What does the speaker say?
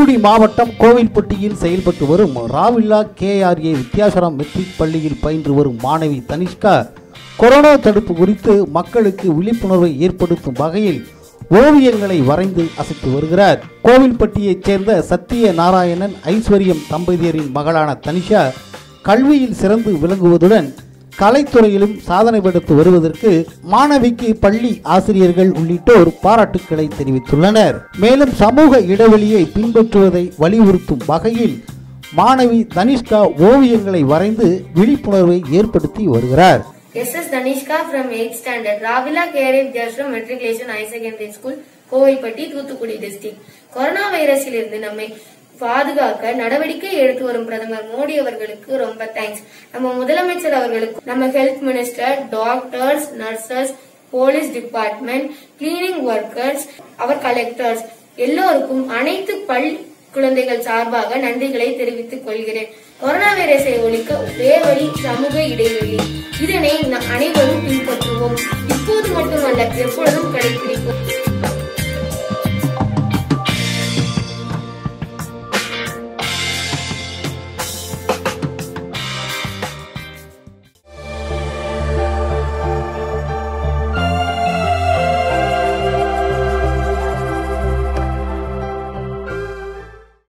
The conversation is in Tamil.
தூத்துக்குடி மாவட்டம் கோவில்பட்டியில் செயல்பட்டு வரும் ராவில்லா கேஆர்ஏ வித்யாசரம் மெட்ரிக் பள்ளியில் பயின்று வரும் மாணவி தனிஷ்கா கொரோனா தடுப்பு குறித்து மக்களுக்கு விழிப்புணர்வை ஏற்படுத்தும் வகையில் ஓவியங்களை வரைந்து அசைத்து வருகிறார் கோவில்பட்டியைச் சேர்ந்த சத்திய நாராயணன் ஐஸ்வர்யம் தம்பதியரின் மகளான தனிஷா கல்வியில் சிறந்து விளங்குவதுடன் கலைத்துறையிலும் சாதனை படுத்து வருவதற்கு மாணவிக்கு பள்ளி ஆசிரியர்கள் உள்ளிட்டோர் பாராட்டுக்களை தெரிவித்துள்ளனர் மேலும் சமூக இடைவெளியை பின்பற்றுவதை வலியுறுத்தும் வகையில் மாணவி தனிஷ்கா ஓவியங்களை வரைந்து விழிப்புணர்வை ஏற்படுத்தி வருகிறார் S Tanishka from 8th standard ராவிலா கேரே Vidyashram matriculation higher secondary school Kovilpatti Thoothukudi district corona வைரஸில் இருந்து நம்மை பாதுகாக்க நடவடிக்கை எடுத்து வரும் பிரதமர் மோடி அவர்களுக்கு ரொம்ப தேங்க்ஸ் நம்ம முதலமைச்சர் அவர்களுக்கு நம்ம health minister doctors nurses police department cleaning workers அவர் கலெக்டர்ஸ் எல்லோருக்கும் அனைத்து பள்ளி குழந்தைகள் சார்பாக நன்றிகளை தெரிவித்துக் கொள்கிறேன் கொரோனா வைரஸை ஒழிக்க ஒரே வழி சமூக இடைவெளி இதனை ந- அனைவரும் பின்பற்றுவோம் இப்போது மட்டுமல்ல எப்பொழுதும் கிடைக்கும்